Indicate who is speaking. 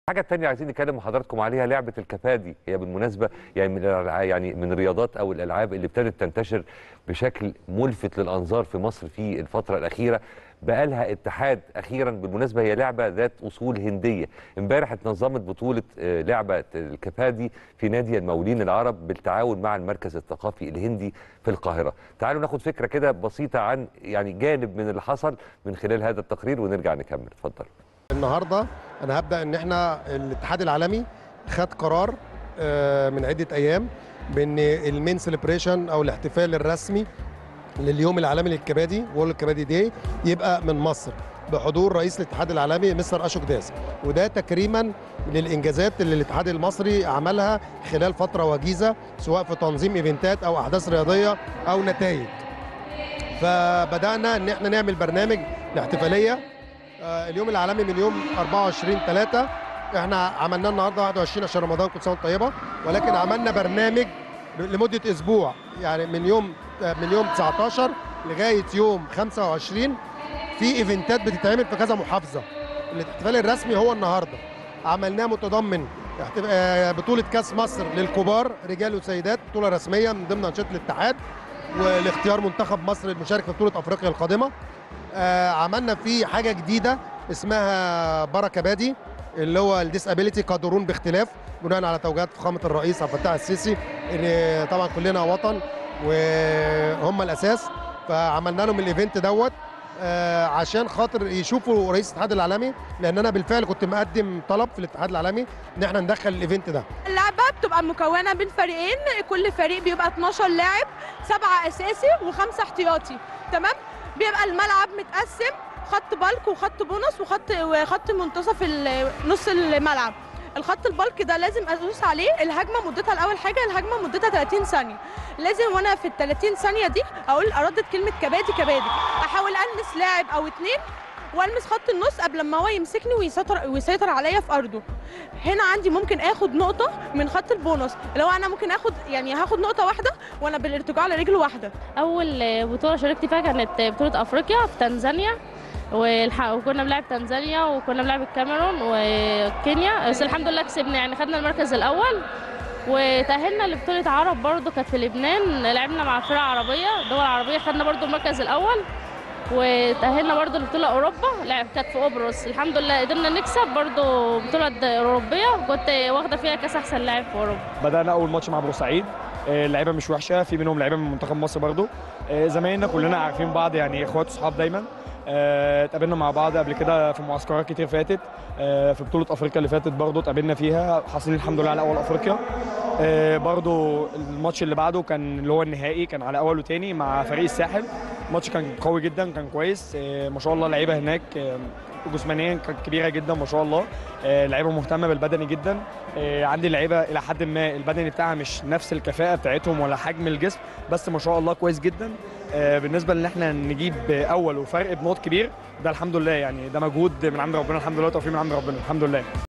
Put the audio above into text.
Speaker 1: الحاجة التانية عايزين نتكلم مع حضراتكم عليها لعبة الكبادي هي بالمناسبة يعني من الألع- يعني من الرياضات أو الألعاب اللي ابتدت تنتشر بشكل ملفت للأنظار في مصر في الفترة الأخيرة بقالها اتحاد أخيرا بالمناسبة هي لعبة ذات أصول هندية امبارح اتنظمت بطولة آه، لعبة الكبادي في نادي المقاولين العرب بالتعاون مع المركز الثقافي الهندي في القاهرة تعالوا ناخد فكرة كده بسيطة عن يعني جانب من اللي حصل من خلال هذا التقرير ونرجع نكمل اتفضل
Speaker 2: النهارده انا هبدا ان احنا الاتحاد العالمي خد قرار آه، من عده ايام بان المين سيلبريشن او الاحتفال الرسمي لليوم العالمي للكبادي وورلد كبادي داي يبقى من مصر بحضور رئيس الاتحاد العالمي مستر اشوك داس وده تكريما للانجازات اللي الاتحاد المصري عملها خلال فتره وجيزه سواء في تنظيم ايفنتات او احداث رياضيه او نتائج فبدانا ان احنا نعمل برنامج لاحتفاليه آه، اليوم العالمي من يوم 24 3 احنا عملناه النهارده 21 عشان رمضان كل سنه وانتم طيبه ولكن عملنا برنامج لمده اسبوع يعني من يوم آه، من يوم 19 لغايه يوم 25 في ايفنتات بتتعمل في كذا محافظه الاحتفال الرسمي هو النهارده عملناه متضمن احت- آه، بطوله كاس مصر للكبار رجال وسيدات بطوله رسميه من ضمن انشطه الاتحاد ولاختيار منتخب مصر للمشاركه في بطوله افريقيا القادمه آه، عملنا فيه حاجه جديده اسمها بركه بادي اللي هو الديسابيليتي قادرون باختلاف بناء على توجيهات فخامه الرئيس عبد الفتاح السيسي ان طبعا كلنا وطن وهم الاساس فعملنا لهم الايفنت دوت آه، عشان خاطر يشوفوا رئيس الاتحاد العالمي لان انا بالفعل كنت مقدم طلب في الاتحاد العالمي ان احنا ندخل الايفنت ده
Speaker 3: اللعبة بتبقى مكونة من فريقين كل فريق بيبقى 12 لاعب سبعة أساسي وخمسة احتياطي تمام بيبقى الملعب متقسم خط بالك وخط بونص وخط وخط منتصف ال- نص الملعب الخط البالك ده لازم ادوس عليه الهجمه مدتها الاول حاجه الهجمه مدتها 30 ثانيه لازم وانا في ال 30 ثانيه دي اقول اردد كلمه كبادي كبادي احاول المس لاعب او اتنين والمس خط النص قبل ما هو يمسكني ويسيطر ويسيطر عليا في ارضه هنا عندي ممكن اخد نقطه من خط البونص لو انا ممكن اخد يعني هاخد نقطه واحده وانا بالارتجاع لرجل واحده
Speaker 4: اول بطوله شاركت فيها كانت بطوله افريقيا في تنزانيا والح- وكنا بنلعب تنزانيا وكنا بنلعب الكاميرون وكينيا بس الحمد لله كسبنا يعني خدنا المركز الاول وتأهلنا لبطولة عرب برضو كانت في لبنان لعبنا مع فرق عربية دول عربية خدنا برضو المركز الأول وتأهلنا برضو لبطولة أوروبا لعب كانت في قبرص الحمد لله قدرنا نكسب برضو بطولة أوروبية كنت واخدة فيها كأس أحسن لاعب في أوروبا
Speaker 5: بدأنا أول ماتش مع بورسعيد آه، اللعيبة مش وحشة في منهم لعيبة من منتخب مصر برضو آه، زمايلنا كلنا عارفين بعض يعني اخوات وصحاب دايما آه، اتقابلنا مع بعض قبل كده في معسكرات كتير فاتت آه، في بطولة أفريقيا اللي فاتت برضو اتقابلنا فيها حاصلين الحمد لله على أول أفريقيا آه، برضو الماتش اللي بعده كان اللي هو النهائي كان على أول وتاني مع فريق الساحل الماتش كان قوي جدا كان كويس آه، ما شاء الله اللعيبة هناك آه، جسمانيا كانت كبيره جدا ما شاء الله آه، لعيبه مهتمه بالبدني جدا آه، عندي لعيبه الى حد ما البدني بتاعها مش نفس الكفاءه بتاعتهم ولا حجم الجسم بس ما شاء الله كويس جدا آه، بالنسبه ان احنا نجيب اول وفرق بنقط كبير ده الحمد لله يعني ده مجهود من عند ربنا الحمد لله توفيق من عند ربنا الحمد لله